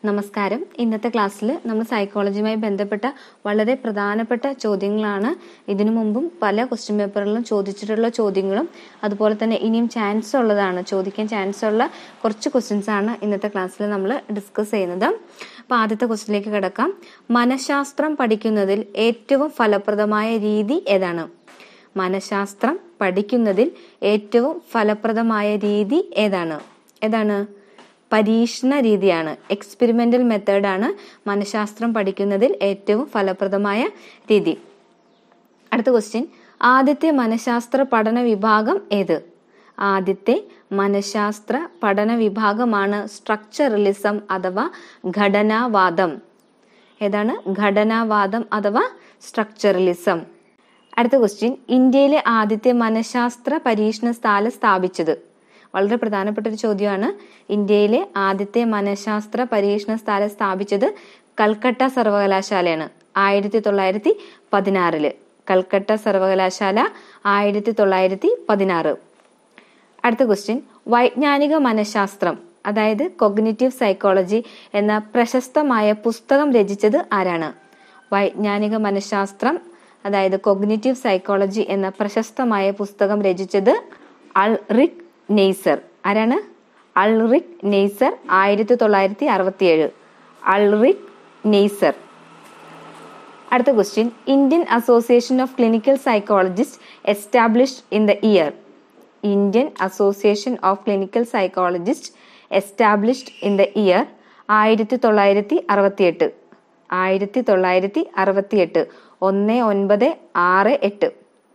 നമസ്കാരം ഇന്നത്തെ ക്ലാസ്സിൽ നമ്മൾ സൈക്കോളജിയുമായി ബന്ധപ്പെട്ട വളരെ പ്രധാനപ്പെട്ട ചോദ്യങ്ങളാണ് ഇതിനു മുമ്പും പല ക്വസ്റ്റ്യൻ പേപ്പറിലും ചോദിച്ചിട്ടുള്ള ചോദ്യങ്ങളും അതുപോലെ തന്നെ ഇനിയും ചാൻസ് ഉള്ളതാണ് ചോദിക്കാൻ ചാൻസ് ഉള്ള കുറച്ച് ക്വസ്റ്റ്യൻസ് ആണ് ഇന്നത്തെ ക്ലാസ്സിൽ നമ്മൾ ഡിസ്കസ് ചെയ്യുന്നത് അപ്പോൾ ആദ്യത്തെ ക്വസ്റ്റ്യനിലേക്ക് കിടക്കാം മനഃശാസ്ത്രം പഠിക്കുന്നതിൽ ഏറ്റവും ഫലപ്രദമായ രീതി ഏതാണ് മനഃശാസ്ത്രം പഠിക്കുന്നതിൽ ഏറ്റവും ഫലപ്രദമായ രീതി ഏതാണ് ഏതാണ് പരീക്ഷണ രീതിയാണ് എക്സ്പെരിമെന്റൽ മെത്തേഡാണ് മനഃശാസ്ത്രം പഠിക്കുന്നതിൽ ഏറ്റവും ഫലപ്രദമായ രീതി അടുത്ത ക്വസ്റ്റ്യൻ ആദ്യത്തെ മനഃശാസ്ത്ര പഠന വിഭാഗം ഏത് ആദ്യത്തെ മനഃശാസ്ത്ര പഠന വിഭാഗമാണ് സ്ട്രക്ചറലിസം അഥവാ ഘടനാവാദം ഏതാണ് ഘടനാവാദം അഥവാ സ്ട്രക്ചറലിസം അടുത്ത ക്വസ്റ്റ്യൻ ഇന്ത്യയിലെ ആദ്യത്തെ മനഃശാസ്ത്ര പരീക്ഷണശാല സ്ഥാപിച്ചത് വളരെ പ്രധാനപ്പെട്ട ഒരു ചോദ്യമാണ് ഇന്ത്യയിലെ ആദ്യത്തെ മനഃശാസ്ത്ര പരീക്ഷണശാല സ്ഥാപിച്ചത് കൽക്കട്ട സർവകലാശാലയാണ് ആയിരത്തി തൊള്ളായിരത്തി പതിനാറില് കൽക്കട്ട സർവകലാശാല ആയിരത്തി തൊള്ളായിരത്തി പതിനാറ് അടുത്ത ക്വസ്റ്റ്യൻ വൈജ്ഞാനിക മനഃശാസ്ത്രം അതായത് കൊഗ്നിറ്റീവ് സൈക്കോളജി എന്ന പ്രശസ്തമായ പുസ്തകം രചിച്ചത് ആരാണ് വൈജ്ഞാനിക മനഃശാസ്ത്രം അതായത് കൊഗ്നിറ്റീവ് സൈക്കോളജി എന്ന പ്രശസ്തമായ പുസ്തകം രചിച്ചത് അൾറിക് നെയ്സർ ആരാണ് അൾറിക് നെയ്സർ ആയിരത്തി തൊള്ളായിരത്തി അറുപത്തിയേഴ് അൾറിക് നെയ്സർ അടുത്ത question Indian Association of Clinical Psychologist established in the year Indian Association of Clinical Psychologist established in the year ആയിരത്തി തൊള്ളായിരത്തി അറുപത്തിയെട്ട് ആയിരത്തി തൊള്ളായിരത്തി അറുപത്തിയെട്ട് ഒന്ന് ഒൻപത് ആറ് എട്ട്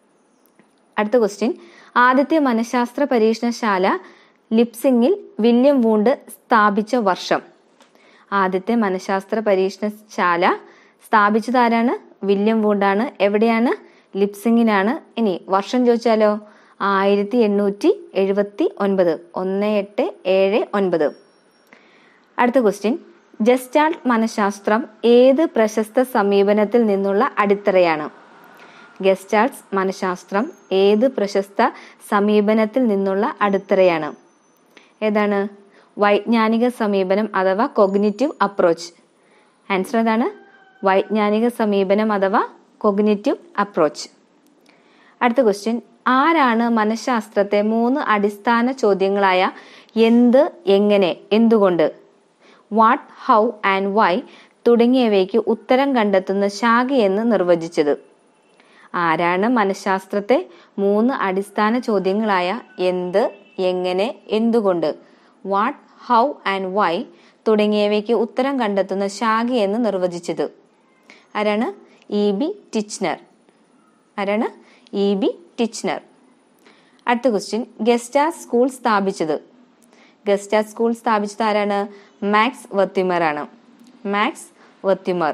അടുത്ത ക്വസ്റ്റ്യൻ ആദ്യത്തെ മനഃശാസ്ത്ര പരീക്ഷണശാല ലിപ്സിംഗിൽ വില്യം വൂണ്ട് സ്ഥാപിച്ച വർഷം ആദ്യത്തെ മനഃശാസ്ത്ര പരീക്ഷണശാല സ്ഥാപിച്ചത് ആരാണ് വില്യം വൂണ്ടാണ് എവിടെയാണ് ലിപ്സിംഗിലാണ് ഇനി വർഷം ചോദിച്ചാലോ ആയിരത്തി എണ്ണൂറ്റി എഴുപത്തി ഒൻപത് ഒന്ന് എട്ട് ഏഴ് ഒൻപത് അടുത്ത ക്വസ്റ്റ്യൻ ജസ്റ്റാൾട്ട് മനഃശാസ്ത്രം ഏത് പ്രശസ്ത സമീപനത്തിൽ നിന്നുള്ള അടിത്തറയാണ് ഗസ്റ്റാൾട്സ് മനഃശാസ്ത്രം ഏത് പ്രശസ്ത സമീപനത്തിൽ നിന്നുള്ള അടിത്തറയാണ് ഏതാണ് വൈജ്ഞാനിക സമീപനം അഥവാ കൊഗ്നിറ്റീവ് അപ്രോച്ച് ആൻസർ ഏതാണ് വൈജ്ഞാനിക സമീപനം അഥവാ കൊഗ്നിറ്റീവ് അപ്രോച്ച് അടുത്ത ക്വസ്റ്റ്യൻ ആരാണ് മനഃശാസ്ത്രത്തെ മൂന്ന് അടിസ്ഥാന ചോദ്യങ്ങളായ എന്ത് എങ്ങനെ എന്തുകൊണ്ട് വാട്ട് ഹൗ ആൻഡ് വൈ തുടങ്ങിയവയ്ക്ക് ഉത്തരം കണ്ടെത്തുന്ന ശാഖയെന്ന് നിർവചിച്ചത് ആരാണ് മനഃശാസ്ത്രത്തെ മൂന്ന് അടിസ്ഥാന ചോദ്യങ്ങളായ എന്ത് എങ്ങനെ എന്തുകൊണ്ട് വാട്ട് ഹൗ ആൻഡ് വൈ തുടങ്ങിയവയ്ക്ക് ഉത്തരം കണ്ടെത്തുന്ന ശാഖയെന്ന് നിർവചിച്ചത് ആരാണ് ഇ ബി ടിച്ച്നർ ആരാണ് ഇ ബി ടിച്ച്നർ അടുത്ത ക്വസ്റ്റ്യൻ ഗസ്റ്റാ സ്കൂൾ സ്ഥാപിച്ചത് ഗസ്റ്റാ സ്കൂൾ സ്ഥാപിച്ചത് ആരാണ് മാക്സ് വത്തിമർ ആണ് മാക്സ് വത്തിമർ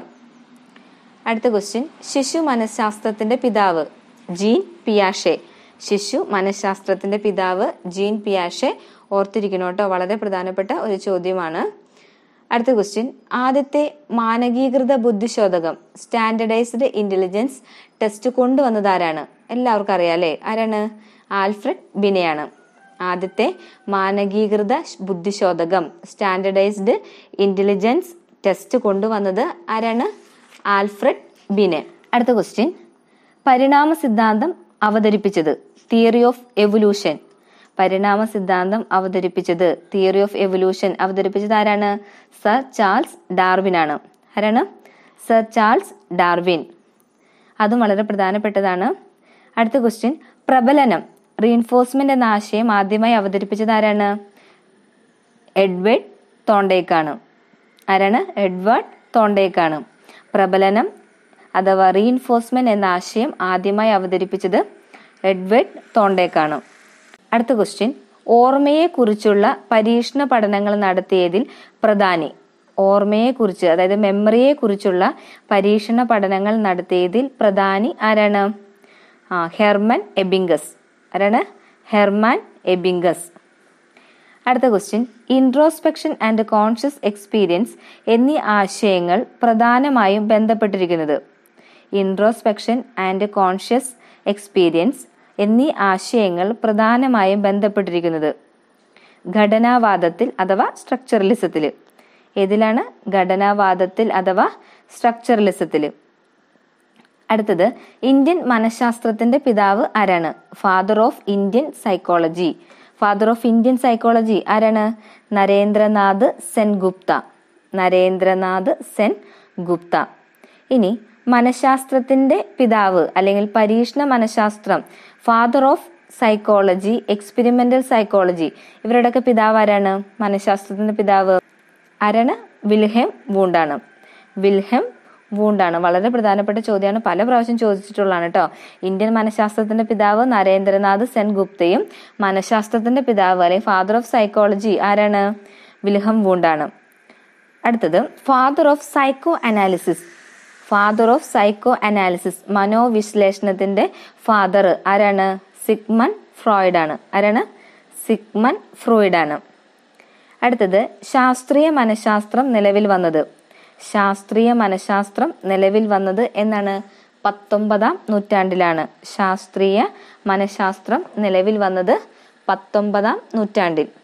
അടുത്ത ക്വസ്റ്റ്യൻ ശിശു മനഃശാസ്ത്രത്തിന്റെ പിതാവ് ജീൻ പിയാഷെ ശിശു മനഃശാസ്ത്രത്തിന്റെ പിതാവ് ജീൻ പിയാഷെ ഓർത്തിരിക്കണം കേട്ടോ വളരെ പ്രധാനപ്പെട്ട ഒരു ചോദ്യമാണ് അടുത്ത ക്വസ്റ്റ്യൻ ആദ്യത്തെ മാനകീകൃത ബുദ്ധിശോധകം സ്റ്റാൻഡർഡൈസ്ഡ് ഇന്റലിജൻസ് ടെസ്റ്റ് കൊണ്ടുവന്നത് ആരാണ് എല്ലാവർക്കും അറിയാം അല്ലേ ആരാണ് ആൽഫ്രഡ് ബിനെയാണ് ആദ്യത്തെ മാനകീകൃത ബുദ്ധിശോധകം സ്റ്റാൻഡർഡൈസ്ഡ് ഇന്റലിജൻസ് ടെസ്റ്റ് കൊണ്ടുവന്നത് ആരാണ് ആൽഫ്രഡ് ബിനെ അടുത്ത ക്വസ്റ്റ്യൻ പരിണാമ സിദ്ധാന്തം അവതരിപ്പിച്ചത് തിയറി ഓഫ് എവല്യൂഷൻ പരിണാമ സിദ്ധാന്തം അവതരിപ്പിച്ചത് തിയറി ഓഫ് എവല്യൂഷൻ അവതരിപ്പിച്ചത് ആരാണ് സർ ചാൾസ് ഡാർവിൻ ആണ് ആരാണ് സർ ചാൾസ് ഡാർവിൻ അതും വളരെ പ്രധാനപ്പെട്ടതാണ് അടുത്ത ക്വസ്റ്റ്യൻ പ്രബലനം റീൻഫോഴ്സ്മെന്റ് എന്ന ആശയം ആദ്യമായി അവതരിപ്പിച്ചത് ആരാണ് എഡ്വേർഡ് തോണ്ടേക്കാണ് ആരാണ് എഡ്വേർഡ് തോണ്ടേക്കാണ് പ്രബലനം അഥവാ റീൻഫോഴ്സ്മെന്റ് എന്ന ആശയം ആദ്യമായി അവതരിപ്പിച്ചത് എഡ്വേർഡ് തോണ്ടേക്കാണ് അടുത്ത ക്വസ്റ്റ്യൻ ഓർമ്മയെക്കുറിച്ചുള്ള പരീക്ഷണ പഠനങ്ങൾ നടത്തിയതിൽ പ്രധാനി ഓർമ്മയെക്കുറിച്ച് അതായത് മെമ്മറിയെക്കുറിച്ചുള്ള പരീക്ഷണ പഠനങ്ങൾ നടത്തിയതിൽ പ്രധാനി ആരാണ് ആ ഹെർമൻ എബിംഗസ് ആരാണ് ഹെർമാൻ എബിംഗസ് അടുത്ത question introspection and conscious experience എന്നീ ആശയങ്ങൾ പ്രധാനമായും ബന്ധപ്പെട്ടിരിക്കുന്നത് ഇൻട്രോസ്പെക്ഷൻ ആൻഡ് കോൺഷ്യസ് എക്സ്പീരിയൻസ് എന്നീ ആശയങ്ങൾ പ്രധാനമായും ബന്ധപ്പെട്ടിരിക്കുന്നത് ഘടനാവാദത്തിൽ അഥവാ സ്ട്രക്ചറലിസത്തിൽ ഏതിലാണ് ഘടനാവാദത്തിൽ അഥവാ സ്ട്രക്ചറലിസത്തിൽ അടുത്തത് ഇന്ത്യൻ മനഃശാസ്ത്രത്തിന്റെ പിതാവ് ആരാണ് father of Indian psychology father of Indian psychology ആരാണ് നരേന്ദ്രനാഥ് സെൻ ഗുപ്ത നരേന്ദ്രനാഥ് സെൻ ഗുപ്ത ഇനി മനഃശാസ്ത്രത്തിന്റെ പിതാവ് അല്ലെങ്കിൽ പരീക്ഷണ മനഃശാസ്ത്രം father of psychology experimental psychology ഇവരുടെയൊക്കെ പിതാവ് ആരാണ് മനഃശാസ്ത്രത്തിന്റെ പിതാവ് ആരാണ് വിൽഹെം വൂണ്ടാണ് വിൽഹെം വൂണ്ടാണ് വളരെ പ്രധാനപ്പെട്ട ചോദ്യമാണ് പല പ്രാവശ്യം ചോദിച്ചിട്ടുള്ളതാണ് കേട്ടോ ഇന്ത്യൻ മനഃശാസ്ത്രത്തിന്റെ പിതാവ് നരേന്ദ്രനാഥ് സെൻ ഗുപ്തയും മനഃശാസ്ത്രത്തിന്റെ പിതാവ് അല്ലെങ്കിൽ ഫാദർ ഓഫ് സൈക്കോളജി ആരാണ് വിൽഹം വൂണ്ടാണ് അടുത്തത് father of psychoanalysis father of psychoanalysis മനോവിശ്ലേഷണത്തിന്റെ ഫാദർ ആരാണ് സിഗ്മൺ ഫ്രോയിഡ് ആണ് ആരാണ് സിഗ്മൺ ഫ്രോയിഡ് ആണ് അടുത്തത് ശാസ്ത്രീയ മനഃശാസ്ത്രം നിലവിൽ വന്നത് ശാസ്ത്രീയ മനഃശാസ്ത്രം നിലവിൽ വന്നത് എന്നാണ് പത്തൊമ്പതാം നൂറ്റാണ്ടിലാണ് ശാസ്ത്രീയ മനഃശാസ്ത്രം നിലവിൽ വന്നത് പത്തൊമ്പതാം നൂറ്റാണ്ടിൽ